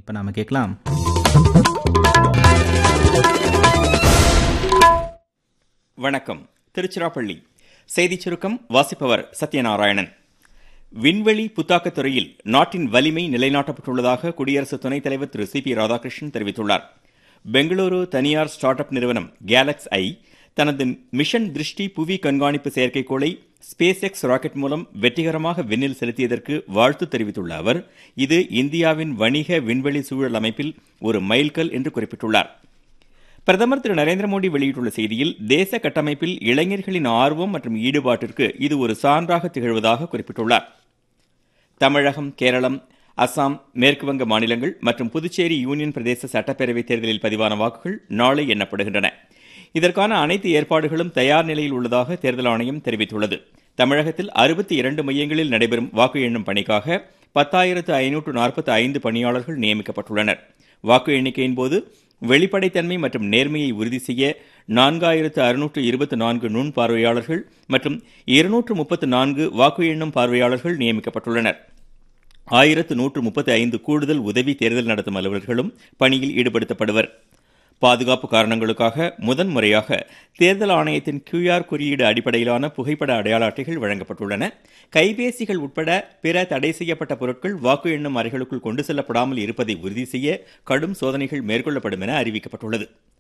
இப்போ நாம கேட்கலாம் வணக்கம் திருச்சிராப்பள்ளி செய்திச் சுருக்கம் வாசிப்பவர் சத்யநாராயணன் விண்வெளி புத்தாக்கத் துறையில் நாட்டின் வலிமை நிலைநாட்டப்பட்டுள்ளதாக குடியரசு துணைத் தலைவர் திரு சி பி ராதாகிருஷ்ணன் தெரிவித்துள்ளார் பெங்களூரு தனியார் ஸ்டார்ட் அப் நிறுவனம் கேலக்ஸ் ஐ தனது மிஷன் திருஷ்டி புவி கண்காணிப்பு செயற்கைக்கோளை ஸ்பேஸ் எக்ஸ் ராக்கெட் மூலம் வெற்றிகரமாக விண்ணில் செலுத்தியதற்கு வாழ்த்து தெரிவித்துள்ள அவர் இது இந்தியாவின் வணிக விண்வெளி சூழல் அமைப்பில் ஒரு மைல்கல் என்று குறிப்பிட்டுள்ளார் பிரதமர் திரு நரேந்திர மோடி வெளியிட்டுள்ள செய்தியில் தேச கட்டமைப்பில் இளைஞர்களின் ஆர்வம் மற்றும் ஈடுபாட்டிற்கு இது ஒரு சான்றாக திகழ்வதாக குறிப்பிட்டுள்ளார் தமிழகம் கேரளம் அசாம் மேற்குவங்க மாநிலங்கள் மற்றும் புதுச்சேரி யூனியன் பிரதேச சட்டப்பேரவைத் தேர்தலில் பதிவான வாக்குகள் நாளை எண்ணப்படுகின்றன இதற்கான அனைத்து ஏற்பாடுகளும் தயார் நிலையில் உள்ளதாக தேர்தல் ஆணையம் தெரிவித்துள்ளது தமிழகத்தில் அறுபத்தி இரண்டு மையங்களில் நடைபெறும் வாக்கு எண்ணும் பணிக்காக பத்தாயிரத்து ஐநூற்று நாற்பத்தி ஐந்து பணியாளர்கள் நியமிக்கப்பட்டுள்ளனர் வாக்கு எண்ணிக்கையின் போது வெளிப்படைத்தன்மை மற்றும் நேர்மையை உறுதி செய்ய நான்காயிரத்து அறுநூற்று இருபத்தி நான்கு நுண் பார்வையாளர்கள் மற்றும் இருநூற்று முப்பத்து நான்கு வாக்கு எண்ணும் பார்வையாளர்கள் நியமிக்கப்பட்டுள்ளனர் ஆயிரத்து நூற்று முப்பத்தி ஐந்து கூடுதல் உதவி தேர்தல் நடத்தும் அலுவலர்களும் பணியில் ஈடுபடுத்தப்படுவர் பாதுகாப்பு காரணங்களுக்காக முதன்முறையாக தேர்தல் ஆணையத்தின் கியூஆர் குறியீடு அடிப்படையிலான புகைப்பட அடையாள அட்டைகள் வழங்கப்பட்டுள்ளன கைபேசிகள் உட்பட பிற தடை செய்யப்பட்ட பொருட்கள் வாக்கு எண்ணும் அறைகளுக்குள் கொண்டு செல்லப்படாமல் இருப்பதை உறுதி செய்ய கடும் சோதனைகள் மேற்கொள்ளப்படும் என அறிவிக்கப்பட்டுள்ளது